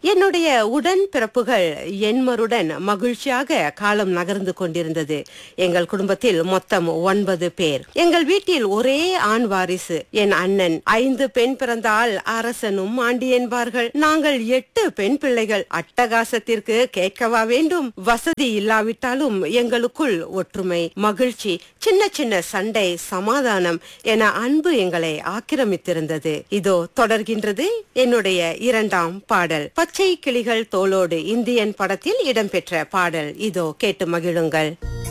என்னுடைய உடன் பிறப்புகள் எண்மருடன் மகிழ்ச்சியாக காலம் நகர்ந்து கொண்டிருந்தது எங்கள் குடும்பத்தில் மொத்தம் ஒன்பது பேர் எங்கள் வீட்டில் ஒரே ஆண் வாரிசு என் அண்ணன் ஐந்து பெண் பிறந்தால் அரசனும் ஆண்டி என்பார்கள் நாங்கள் எட்டு பெண் பிள்ளைகள் அட்டகாசத்திற்கு கேட்கவா வேண்டும் வசதி இல்லாவிட்டாலும் எங்களுக்குள் ஒற்றுமை மகிழ்ச்சி சின்ன சின்ன சண்டை சமாதானம் என அன்பு எங்களை ஆக்கிரமித்திருந்தது இதோ தொடர்கின்றது என்னுடைய இரண்டாம் பாடல் பச்சை கிளிகள் தோளோடு இந்தியன் படத்தில் இடம்பெற்ற பாடல் இதோ கேட்டு மகிழுங்கள்